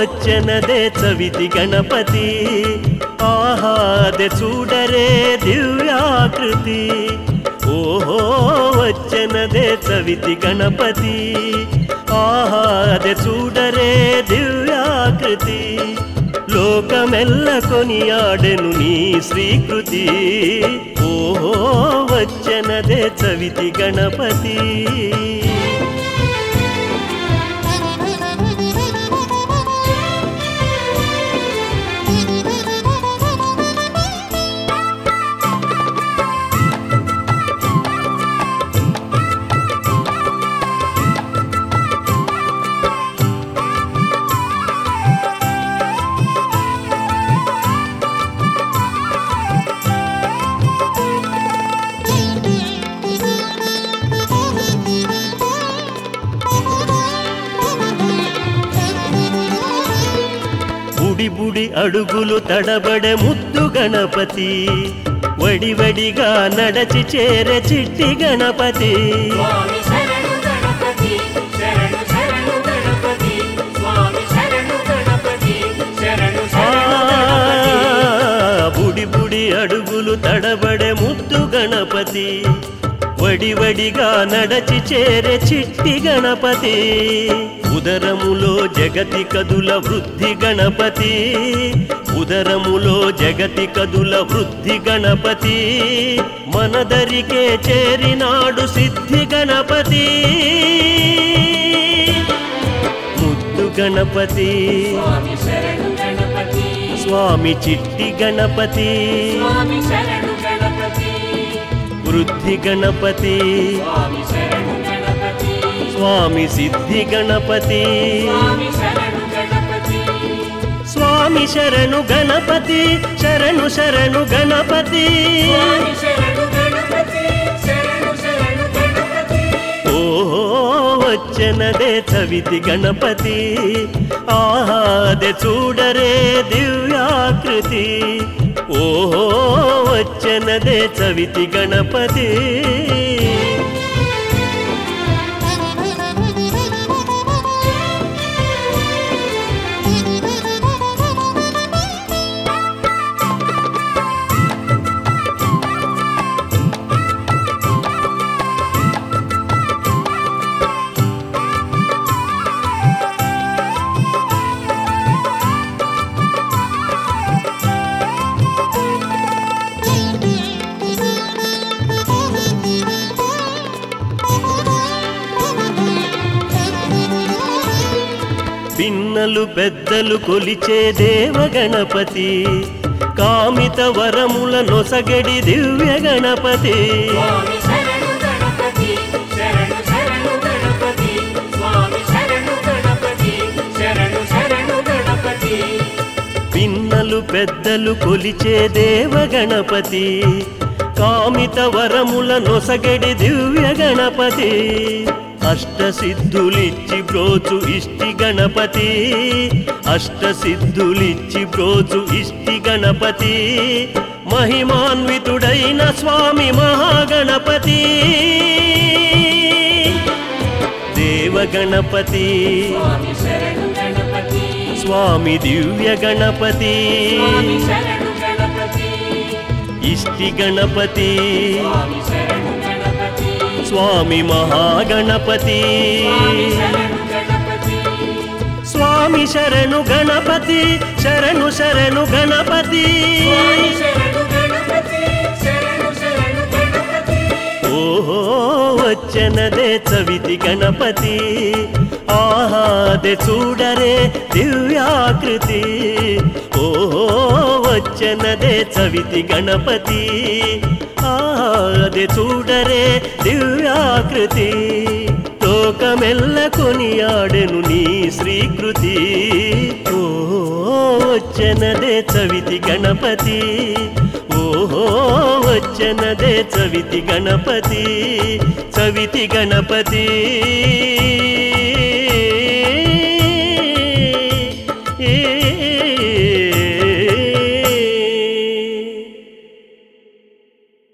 వచ్చనదే చవితి గణపతి ఆహాదే చూడరే దివ్యాకృతి ఓహో వచ్చనదే చవితి గణపతి ఆహాదే చూడరే దివ్యాకృతి లోకమెల్ల కొనియాడెను నీ శ్రీకృతి ఓహో వచ్చనదే చవితి గణపతి బుడి బుడి అడుగులు తడబడే ముద్దు గణపతి వడివడిగా నడచి చేరే చిట్టి గణపతి స్వామి శరణు గణపతి శరణు శరణు గణపతి స్వామి శరణు గణపతి శరణు ఆ, శరణు గణపతి బుడి బుడి అడుగులు తడబడే ముద్దు గణపతి వడివడిగా నడచి చేరే చిట్టి గణపతి ఉదరములో జగతి కదుల వృద్ధి గణపతి ఉదరములో జగతి కదుల వృద్ధి గణపతి మనదరికే చేరినాడు సిద్ధి గణపతి ముద్దు గణపతి స్వామి శరణు గణపతి స్వామి చిట్టి గణపతి స్వామి శరణు గణపతి వృద్ధి గణపతి స్వామి శరణు గణపతి స్వామి సిద్ధి గణపతి స్వామి శరణు గణపతి స్వామి శరణు గణపతి శరణు శరణు గణపతి స్వామి శరణు గణపతి శరణు శరణు గణపతి ఓహో వచ్చనదే చవితి గణపతి ఆహాదే చూడరే దివ్యాకృతి ఓహో వచ్చనదే చవితి గణపతి పిన్నలు పెద్దలు కొలిచే దేవ గణపతి కామిత వరముల నొసగడి దివ్య గణపతి స్వామి శరణు గణపతి శరణు శరణు గణపతి స్వామి శరణు గణపతి శరణు శరణు గణపతి పిన్నలు పెద్దలు కొలిచే దేవ గణపతి కామిత వరముల నొసగడి దివ్య గణపతి అష్ట సిద్ధులిచ్చి బ్రోచు ఇష్టి గణపతి అష్ట సిద్ధులిచ్చి బ్రోచు ఇష్టి గణపతి మహిమాన్వితుడైన స్వామి మహాగణపతి దేవ గణపతి స్వామి శరణు గణపతి స్వామి దివ్య గణపతి స్వామి శరణు గణపతి ఇష్టి గణపతి స్వామి శరణు గణపతి స్వామి మహాగణపతి స్వామి శరణు గణపతి స్వామి శరణు గణపతి శరణు శరణు గణపతి స్వామి శరణు గణపతి శరణు శరణు గణపతి ఓహో వచ్చనదే చవితి గణపతి ఆహాదే చూడరే దివ్యాకృతి ఓహో వచ్చనదే చవితి గణపతి ఆహాదే చూడరే దివ్యాకృతి లోకమెల్ల కొనియాడెను నీ శ్రీకృతి ఓ వచ్చనదే చవితి గణపతి ఓహో వచ్చనదే చవితి గణపతి చవితి గణపతి